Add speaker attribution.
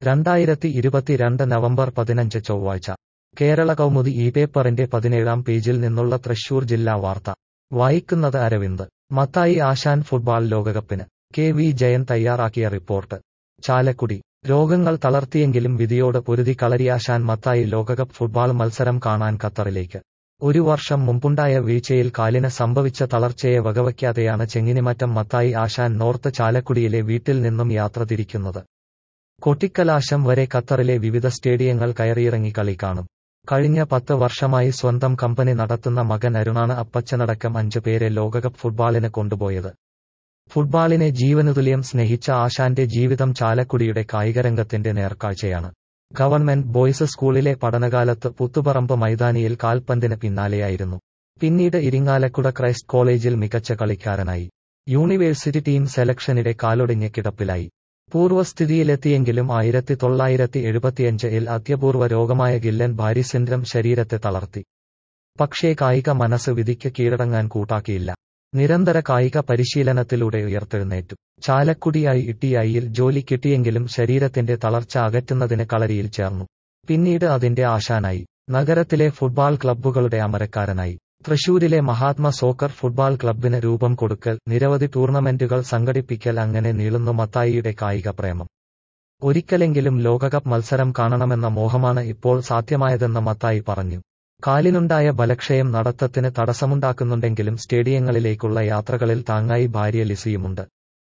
Speaker 1: രണ്ടായിരത്തി ഇരുപത്തിരണ്ട് നവംബർ പതിനഞ്ച് ചൊവ്വാഴ്ച കേരള കൗമുദി ഈ പേപ്പറിന്റെ പതിനേഴാം പേജിൽ നിന്നുള്ള തൃശൂർ ജില്ലാ വാർത്ത വായിക്കുന്നത് അരവിന്ദ് മത്തായി ആശാൻ ഫുട്ബാൾ ലോകകപ്പിന് കെ വി ജയൻ തയ്യാറാക്കിയ റിപ്പോർട്ട് ചാലക്കുടി രോഗങ്ങൾ തളർത്തിയെങ്കിലും വിധിയോട് പൊരുതി കളരിയാശാൻ മത്തായി ലോകകപ്പ് ഫുട്ബാൾ മത്സരം കാണാൻ ഖത്തറിലേക്ക് ഒരു വർഷം മുമ്പുണ്ടായ വീഴ്ചയിൽ കാലിന് സംഭവിച്ച തളർച്ചയെ വകവയ്ക്കാതെയാണ് ചെങ്ങിനിമറ്റം മത്തായി ആശാൻ നോർത്ത് ചാലക്കുടിയിലെ വീട്ടിൽ നിന്നും യാത്ര തിരിക്കുന്നത് കൊട്ടിക്കലാശം വരെ ഖത്തറിലെ വിവിധ സ്റ്റേഡിയങ്ങൾ കയറിയിറങ്ങി കളി കാണും കഴിഞ്ഞ പത്ത് വർഷമായി സ്വന്തം കമ്പനി നടത്തുന്ന മകൻ അരുണാണ് അപ്പച്ചനടക്കം അഞ്ചു പേരെ ലോകകപ്പ് ഫുട്ബാളിന് കൊണ്ടുപോയത് ഫുട്ബാളിനെ ജീവനുതുല്യം സ്നേഹിച്ച ആശാന്റെ ജീവിതം ചാലക്കുടിയുടെ കായികരംഗത്തിന്റെ നേർക്കാഴ്ചയാണ് ഗവൺമെന്റ് ബോയ്സ് സ്കൂളിലെ പഠനകാലത്ത് പുത്തുപറമ്പ് മൈതാനിയിൽ കാൽപന്തിന് പിന്നാലെയായിരുന്നു പിന്നീട് ഇരിങ്ങാലക്കുട ക്രൈസ്റ്റ് കോളേജിൽ മികച്ച കളിക്കാരനായി യൂണിവേഴ്സിറ്റി ടീം സെലക്ഷനിടെ കാലൊടിഞ്ഞ് കിടപ്പിലായി പൂർവ്വസ്ഥിതിയിലെത്തിയെങ്കിലും ആയിരത്തി തൊള്ളായിരത്തി എഴുപത്തിയഞ്ചിൽ അത്യപൂർവ രോഗമായ ഗില്ലൻ ഭാരി സിൻഡ്രം ശരീരത്തെ തളർത്തി പക്ഷേ കായിക മനസ്സ് വിധിക്ക് കീഴടങ്ങാൻ കൂട്ടാക്കിയില്ല നിരന്തര കായിക പരിശീലനത്തിലൂടെ ഉയർത്തെഴുന്നേറ്റു ചാലക്കുടിയായി ഇട്ടിയായിൽ ജോലി കിട്ടിയെങ്കിലും ശരീരത്തിന്റെ തളർച്ച അകറ്റുന്നതിന് കളരിയിൽ ചേർന്നു പിന്നീട് അതിന്റെ ആശാനായി നഗരത്തിലെ ഫുട്ബാൾ ക്ലബ്ബുകളുടെ അമരക്കാരനായി തൃശൂരിലെ മഹാത്മ സോക്കർ ഫുട്ബാൾ ക്ലബിന് രൂപം കൊടുക്കൽ നിരവധി ടൂർണമെന്റുകൾ സംഘടിപ്പിക്കൽ അങ്ങനെ നീളുന്നു മത്തായിയുടെ കായിക പ്രേമം ഒരിക്കലെങ്കിലും ലോകകപ്പ് മത്സരം കാണണമെന്ന മോഹമാണ് ഇപ്പോൾ സാധ്യമായതെന്ന് മത്തായി പറഞ്ഞു കാലിനുണ്ടായ ബലക്ഷയം നടത്തത്തിന് തടസ്സമുണ്ടാക്കുന്നുണ്ടെങ്കിലും സ്റ്റേഡിയങ്ങളിലേക്കുള്ള യാത്രകളിൽ താങ്ങായി ഭാര്യ ലിസിയുമുണ്ട്